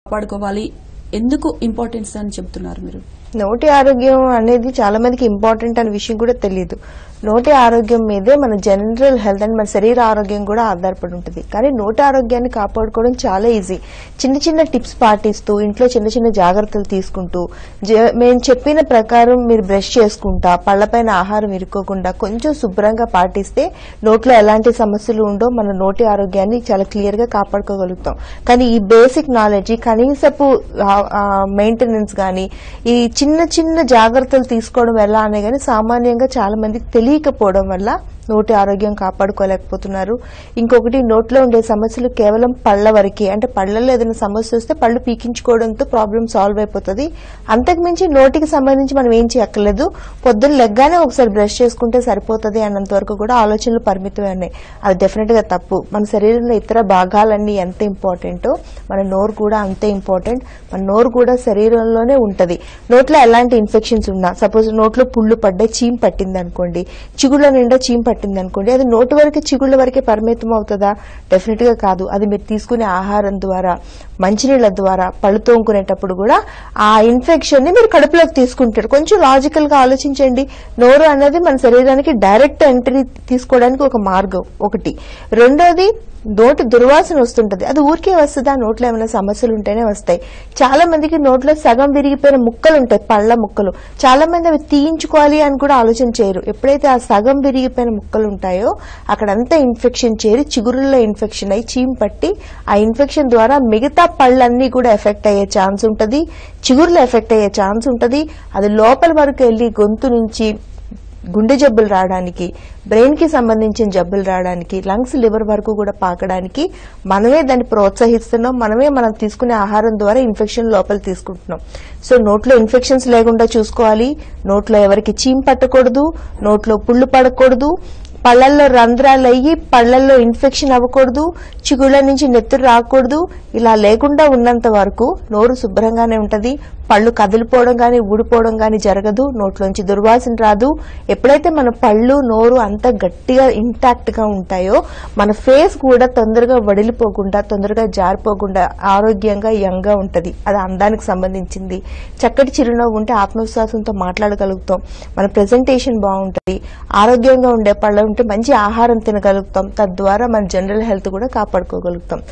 కాపాడుకోవాలి ఎందుకు ఇంపార్టెన్స్ అని చెప్తున్నారు మీరు నోటి ఆరోగ్యం అనేది చాలా మందికి ఇంపార్టెంట్ అనే విషయం కూడా తెలియదు నోటి ఆరోగ్యం మీదే మన జనరల్ హెల్త్ అండ్ మన శరీర ఆరోగ్యం కూడా ఆధారపడి ఉంటుంది కానీ నోటి ఆరోగ్యాన్ని కాపాడుకోవడం చాలా ఈజీ చిన్న చిన్న టిప్స్ పాటిస్తూ ఇంట్లో చిన్న చిన్న జాగ్రత్తలు తీసుకుంటూ జ- మేము చెప్పిన ప్రకారం మీరు బ్రష్ చేసుకుంటా పళ్ళపైన ఆహారం ఇరుక్కోకుండా కొంచెం శుభ్రంగా పాటిస్తే నోట్లో ఎలాంటి సమస్యలు ఉండో మన నోటి ఆరోగ్యాన్ని చాలా క్లియర్ గా కాపాడుకోగలుగుతాం కానీ ఈ బేసిక్ నాలెడ్జ్ కనీసపు మెయింటెనెన్స్ కానీ ఈ చిన్న చిన్న జాగ్రత్తలు తీసుకోవడం ఎలా అనే కానీ సామాన్యంగా చాలా మందికి తెలియకపోవడం వల్ల నోటి ఆరోగ్యం కాపాడుకోలేకపోతున్నారు ఇంకొకటి నోట్లో ఉండే సమస్యలు కేవలం పళ్ళ వరకే అంటే పళ్ళల్లో ఏదైనా సమస్య వస్తే పళ్ళు పీకించుకోవడంతో ప్రాబ్లం సాల్వ్ అయిపోతుంది అంతకుమించి నోటికి సంబంధించి మనం ఏం చేయక్కర్లేదు పొద్దున్న లెగ్గానే ఒకసారి బ్రష్ చేసుకుంటే సరిపోతుంది అన్నంత వరకు కూడా ఆలోచనలు పరిమితమే ఉన్నాయి అది డెఫినెట్ గా తప్పు మన శరీరంలో ఇతర భాగాలన్నీ ఎంత ఇంపార్టెంటో మన నోరు కూడా అంతే ఇంపార్టెంట్ మన నోరు కూడా శరీరంలోనే ఉంటది నోట్లో ఎలాంటి ఇన్ఫెక్షన్స్ ఉన్నా సపోజ్ నోట్లో పుళ్ళు పడ్డాయి చీమ్ పట్టింది అనుకోండి చిగుళ్ళ నిండా చీమ్ పట్టింది అనుకోండి అది నోటి వరకు చిగుళ్ళ వరకే పరిమితం అవుతుందా డెఫినెట్ గా కాదు అది మీరు తీసుకునే ఆహారం ద్వారా మంచినీళ్ళ ద్వారా పళ్ళు తోముకునేటప్పుడు కూడా ఆ ఇన్ఫెక్షన్ ని మీరు కడుపులోకి తీసుకుంటారు కొంచెం లాజికల్ గా ఆలోచించండి నోరు అనేది మన శరీరానికి డైరెక్ట్ ఎంట్రీ తీసుకోవడానికి ఒక మార్గం ఒకటి రెండోది నోటి దుర్వాసన వస్తుంటది అది ఊరికే వస్తుందా నోట్లో ఏమైనా సమస్యలు ఉంటేనే వస్తాయి చాలా మందికి నోట్లో సగం విరిగిపోయిన ముక్కలు ఉంటాయి పళ్ళ ముక్కలు చాలా మంది అవి తీయించుకోవాలి అని కూడా ఆలోచన చేయరు ఎప్పుడైతే ఆ సగం విరిగిపోయిన ముక్కలు ఉంటాయో అక్కడంతా ఇన్ఫెక్షన్ చేరి చిగురుల్లో ఇన్ఫెక్షన్ అయ్యి చీమ్ పట్టి ఆ ఇన్ఫెక్షన్ ద్వారా మిగతా పళ్ళన్నీ కూడా ఎఫెక్ట్ అయ్యే ఛాన్స్ ఉంటది చిగురులో ఎఫెక్ట్ అయ్యే ఛాన్స్ ఉంటది అది లోపల వరకు వెళ్ళి గొంతు నుంచి గుండె జబ్బులు రావడానికి బ్రెయిన్ కి సంబంధించిన జబ్బులు రావడానికి లంగ్స్ లివర్ వరకు కూడా పాకడానికి మనమే దాన్ని ప్రోత్సహిస్తున్నాం మనమే మనం తీసుకునే ఆహారం ద్వారా ఇన్ఫెక్షన్ లోపల తీసుకుంటున్నాం సో నోట్లో ఇన్ఫెక్షన్స్ లేకుండా చూసుకోవాలి నోట్లో ఎవరికి చీమ్ పట్టకూడదు నోట్లో పుళ్ళు పడకూడదు పళ్ళల్లో రంధ్రాలు అయ్యి పళ్ళల్లో ఇన్ఫెక్షన్ అవ్వకూడదు చిగుళ్ళ నుంచి నెత్తురు రాకూడదు ఇలా లేకుండా ఉన్నంత వరకు నోరు శుభ్రంగానే ఉంటది పళ్ళు కదిలిపోవడం గాని ఊడిపోవడం గాని జరగదు నోట్లోంచి దుర్వాసన రాదు ఎప్పుడైతే మన పళ్ళు నోరు అంత గట్టిగా ఇంటాక్ట్ గా ఉంటాయో మన ఫేస్ కూడా తొందరగా వడిలిపోకుండా తొందరగా జారిపోకుండా ఆరోగ్యంగా యంగ్ గా ఉంటది అది అందానికి సంబంధించింది చక్కటి చిరునవ్వు ఉంటే ఆత్మవిశ్వాసంతో మాట్లాడగలుగుతాం మన ప్రెజెంటేషన్ బాగుంటది ఆరోగ్యంగా ఉండే పళ్ళు ఉంటే మంచి ఆహారం తినగలుగుతాం తద్వారా మన జనరల్ హెల్త్ కూడా కాపాడుకోగలుగుతాం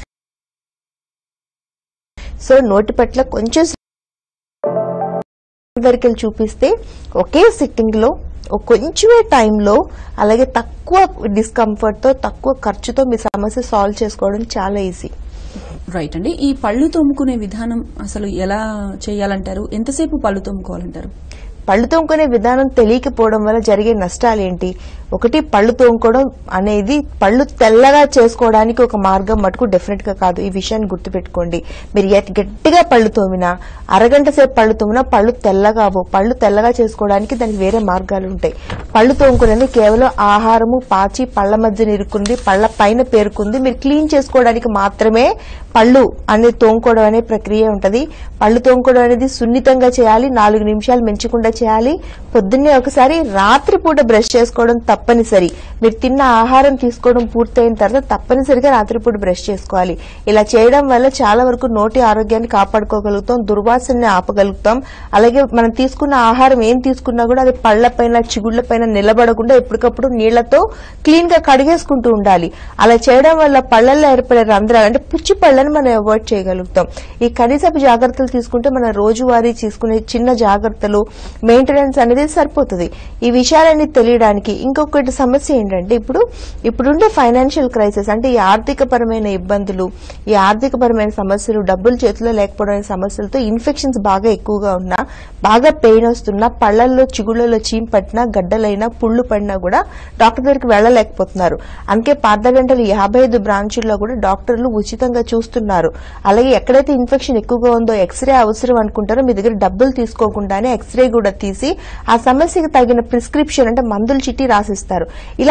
సో నోటి పట్ల కొంచెం దగ్గరికి వెళ్ళి చూపిస్తే ఒకే సిట్టింగ్ లో ఒక కొంచెమే టైంలో అలాగే తక్కువ డిస్కంఫర్ట్ తో తక్కువ ఖర్చుతో మీ సమస్య సాల్వ్ చేసుకోవడం చాలా ఈజీ రైట్ అండి ఈ పళ్ళు తోముకునే విధానం అసలు ఎలా చేయాలంటారు ఎంతసేపు పళ్ళు తోముకోవాలంటారు పళ్ళు తోముకునే విధానం తెలియకపోవడం వల్ల జరిగే నష్టాలు ఏంటి ఒకటి పళ్ళు తోముకోవడం అనేది పళ్ళు తెల్లగా చేసుకోవడానికి ఒక మార్గం మటుకు డెఫినెట్ గా కాదు ఈ విషయాన్ని గుర్తుపెట్టుకోండి మీరు ఎట్- గట్టిగా పళ్ళు తోమినా అరగంట సేపు పళ్ళు తోమినా పళ్ళు తెల్లగా అవ్వవు పళ్ళు తెల్లగా చేసుకోవడానికి దానికి వేరే మార్గాలు ఉంటాయి పళ్ళు తోముకునేది కేవలం ఆహారము పాచి పళ్ళ మధ్యన ఇరుక్కుంది పళ్ళ పైన పేరుకుంది మీరు క్లీన్ చేసుకోవడానికి మాత్రమే పళ్ళు అనేది తోముకోవడం అనే ప్రక్రియ ఉంటది పళ్ళు తోముకోవడం అనేది సున్నితంగా చేయాలి నాలుగు నిమిషాలు మించకుండా చేయాలి పొద్దున్నే ఒకసారి రాత్రి పూట బ్రష్ చేసుకోవడం తప్పనిసరి మీరు తిన్న ఆహారం తీసుకోవడం పూర్తయిన తర్వాత తప్పనిసరిగా రాత్రిపూట బ్రష్ చేసుకోవాలి ఇలా చేయడం వల్ల చాలా వరకు నోటి ఆరోగ్యాన్ని కాపాడుకోగలుగుతాం దుర్వాసనని ఆపగలుగుతాం అలాగే మనం తీసుకున్న ఆహారం ఏం తీసుకున్నా కూడా అది పళ్ళపైన చిగుళ్లపైన నిలబడకుండా ఎప్పటికప్పుడు నీళ్లతో క్లీన్ గా కడిగేసుకుంటూ ఉండాలి అలా చేయడం వల్ల పళ్ళల్లో ఏర్పడే రంధ్రాలు అంటే పుచ్చి పళ్ళని మనం అవాయిడ్ చేయగలుగుతాం ఈ కనీసపు జాగ్రత్తలు తీసుకుంటే మన రోజువారీ తీసుకునే చిన్న జాగ్రత్తలు మెయింటెనెన్స్ అనేది సరిపోతుంది ఈ విషయాలన్నీ తెలియడానికి ఇంకొకటి సమస్య ఏంటంటే ఇప్పుడు ఇప్పుడుండే ఫైనాన్షియల్ క్రైసిస్ అంటే ఈ ఆర్థిక పరమైన ఇబ్బందులు ఈ ఆర్థిక పరమైన సమస్యలు డబ్బులు చేతిలో లేకపోవడం అనే సమస్యలతో ఇన్ఫెక్షన్స్ బాగా ఎక్కువగా ఉన్నా బాగా పెయిన్ వస్తున్నా పళ్ళల్లో చిగుళ్ళలో చీమ్ పట్టినా గడ్డలైనా పుళ్ళు పడినా కూడా డాక్టర్ దగ్గరికి వెళ్ళలేకపోతున్నారు అందుకే పార్థగంటలు యాభై ఐదు బ్రాంచుల్లో కూడా డాక్టర్లు ఉచితంగా చూస్తున్నారు అలాగే ఎక్కడైతే ఇన్ఫెక్షన్ ఎక్కువగా ఉందో ఎక్స్రే అవసరం అనుకుంటారో మీ దగ్గర డబ్బులు తీసుకోకుండానే ఎక్స్రే కూడా తీసి ఆ సమస్యకి తగిన ప్రిస్క్రిప్షన్ అంటే మందుల చిట్టి రాసిస్తారు ఇలా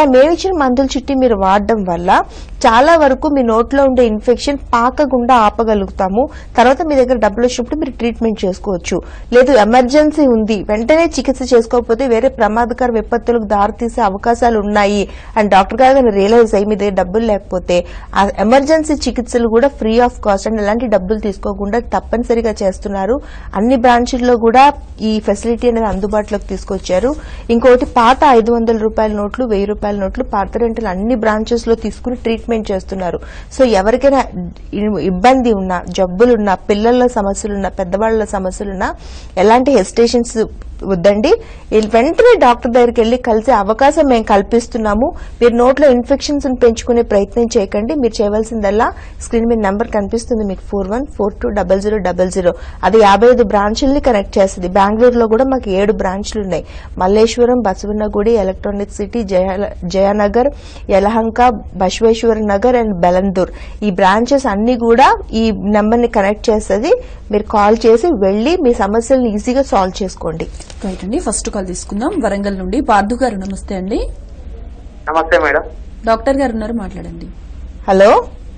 మేము ఇచ్చిన మందుల చుట్టి మీరు వాడడం వల్ల చాలా వరకు మీ నోట్లో ఉండే ఇన్ఫెక్షన్ పాకకుండా ఆపగలుగుతాము తర్వాత మీ దగ్గర డబ్బులు వచ్చినప్పుడు మీరు ట్రీట్మెంట్ చేసుకోవచ్చు లేదు ఎమర్జెన్సీ ఉంది వెంటనే చికిత్స చేసుకోకపోతే వేరే ప్రమాదకర విపత్తులకు దారితీసే అవకాశాలు ఉన్నాయి అని డాక్టర్ గారు కానీ రియలైజ్ అయ్యి మీ దగ్గర డబ్బులు లేకపోతే ఆ ఎమర్జెన్సీ చికిత్సలు కూడా ఫ్రీ ఆఫ్ కాస్ట్ అండ్ ఎలాంటి డబ్బులు తీసుకోకుండా తప్పనిసరిగా చేస్తున్నారు అన్ని బ్రాంచుల్లో కూడా ఈ ఫెసిలిటీ అనేది అందుబాటులోకి తీసుకొచ్చారు ఇంకోటి పాత ఐదు వందల రూపాయల నోట్లు వెయ్యి రూపాయల నోట్లు పాత రెంటలు అన్ని బ్రాంచెస్ లో తీసుకుని ట్రీట్మెంట్ చేస్తున్నారు సో ఎవరికైనా ఇ- ఇబ్బంది ఉన్నా జబ్బులున్నా పిల్లల సమస్యలున్నా పెద్దవాళ్ళ సమస్యలున్నా ఎలాంటి హెసిటేషన్స్ వద్దండి వీళ్ళు వెంటనే డాక్టర్ దగ్గరికి వెళ్లి కలిసే అవకాశం మేము కల్పిస్తున్నాము మీరు నోట్లో ఇన్ఫెక్షన్స్ పెంచుకునే ప్రయత్నం చేయకండి మీరు చేయవలసిందల్లా స్క్రీన్ మీద నెంబర్ కనిపిస్తుంది మీకు four one four two double zero double zero అది యాభై ఐదు బ్రాంచుల్ని కనెక్ట్ చేస్తుంది బెంగళూరులో కూడా మాకు ఏడు బ్రాంచ్లు ఉన్నాయి Malleshwaram Basavanagudi electronic city Jaya Jayanagar Yelahanka Basaveshwara Nagar and Bellandur ఈ బ్రాంచెస్ అన్ని కూడా ఈ నెంబర్ ని కనెక్ట్ చేస్తుంది మీరు కాల్ చేసి వెళ్లి మీ సమస్యలను ఈజీగా సాల్వ్ చేసుకోండి రైట్ అండి ఫస్ట్ కాల్ తీసుకుందాం వరంగల్ నుండి పార్థు గారు నమస్తే అండి నమస్తే మేడం డాక్టర్ గారు ఉన్నారు మాట్లాడండి hello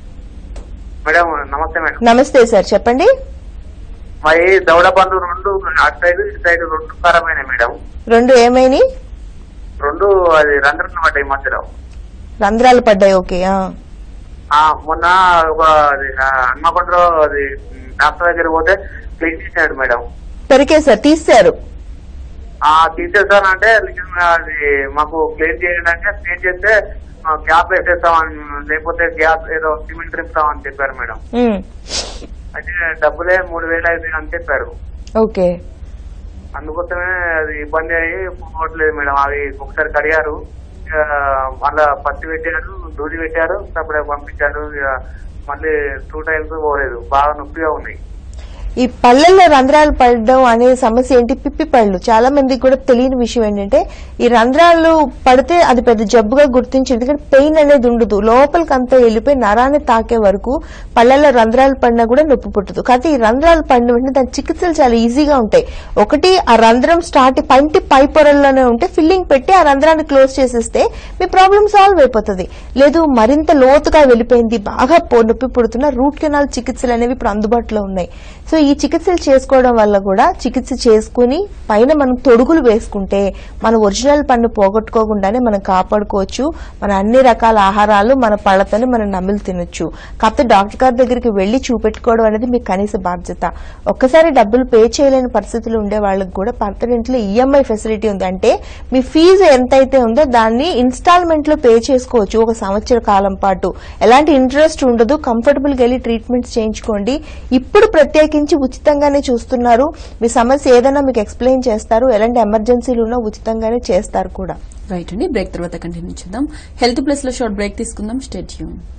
madam namaste madam namaste sir చెప్పండి మరి దౌడ బంధు రెండు అటు సైడ్ ఇటు సైడ్ రెండు ఖరాబైనాయి మేడం రెండు ఏమైనాయి రెండు అది రంధ్రం పడ్డాయి మధ్యలో రంధ్రాలు పడ్డాయి ఓకే ఆ. ఆ మొన్న ఒక అది, ఆ, హన్మకొండలో అది డాక్టర్ దగ్గర పోతే క్లీన్ చేశాడు మేడం పెరికేశారు తీశారు ఆ తీసేస్తానంటే అది మాకు క్లీన్ చేయండి అంటే క్లీన్ చేస్తే ఆ, గ్యాప్ వేసేస్తామని లేకపోతే గ్యాప్ ఏదో సిమెంట్ రిపుతామని చెప్పారు మేడం ఉమ్. అయితే డబ్బులే మూడు వేలు ఐదు వేలు అని చెప్పారు ఓకే అందుకోసమే అది ఇబ్బంది అయ్యి పోవట్లేదు మేడం అవి ఒకసారి కడిగారు ఇక మళ్ళా పత్తి పెట్టారు దూది పెట్టారు అప్పుడే పంపించారు ఇక మళ్ళీ టూ టైమ్స్ పోలేదు బాగా నొప్పిగా ఉన్నాయి ఈ పళ్ళల్లో రంధ్రాలు పడడం అనే సమస్య ఏంటి పిప్పి పళ్ళు చాలా మందికి కూడా తెలియని విషయం ఏంటంటే ఈ రంధ్రాలు పడితే అది పెద్ద జబ్బుగా గుర్తించి ఎందుకంటే పెయిన్ అనేది ఉండదు లోపలికి అంతా వెళ్ళిపోయి నరాన్ని తాకే వరకు పళ్ళల్లో రంధ్రాలు పడినా కూడా నొప్పి పుట్టదు కాకపోతే ఈ రంధ్రాలు పడిన వెంటనే దాని చికిత్సలు చాలా ఈజీగా ఉంటాయి ఒకటి ఆ రంధ్రం స్టార్ట్ పంటి పై పొరల్లోనే ఉంటే ఫిల్లింగ్ పెట్టి ఆ రంధ్రాన్ని క్లోజ్ చేసేస్తే మీ ప్రాబ్లం సాల్వ్ అయిపోతుంది లేదు మరింత లోతుగా వెళ్ళిపోయింది బాగా పో- నొప్పి పుడుతున్న రూట్ కెనాల్ చికిత్సలు అనేవి ఇప్పుడు అందుబాటులో ఉన్నాయి సో ఈ చికిత్సలు చేసుకోవడం వల్ల కూడా చికిత్స చేసుకుని పైన మనం తొడుగులు వేసుకుంటే మన ఒరిజినల్ పన్ను పోగొట్టుకోకుండానే మనం కాపాడుకోవచ్చు మన అన్ని రకాల ఆహారాలు మన పళ్ళతోనే మనం నమిలి తినొచ్చు కాకపోతే డాక్టర్ గారి దగ్గరికి వెళ్లి చూపెట్టుకోవడం అనేది మీ కనీస బాధ్యత ఒక్కసారి డబ్బులు పే చేయలేని పరిస్థితులు ఉండే వాళ్ళకి కూడా పర్మనెంట్ లో ఈఎంఐ ఫెసిలిటీ ఉంది అంటే మీ ఫీజు ఎంతైతే ఉందో దాన్ని ఇన్స్టాల్మెంట్ లో పే చేసుకోవచ్చు ఒక సంవత్సర కాలం పాటు ఎలాంటి ఇంట్రెస్ట్ ఉండదు కంఫర్టబుల్ గా వెళ్ళి ట్రీట్మెంట్స్ చేయించుకోండి ఇప్పుడు ప్రత్యేకించి ఉచితంగానే చూస్తున్నారు మీ సమస్య ఏదైనా మీకు ఎక్స్ప్లెయిన్ చేస్తారు ఎలాంటి ఎమర్జెన్సీలు ఉన్నా ఉచితంగానే చేస్తారు కూడా రైట్ అండి బ్రేక్ తర్వాత కంటిన్యూ చేద్దాం హెల్త్ ప్లస్ లో షార్ట్ బ్రేక్ తీసుకుందాం స్టేట్ యూన్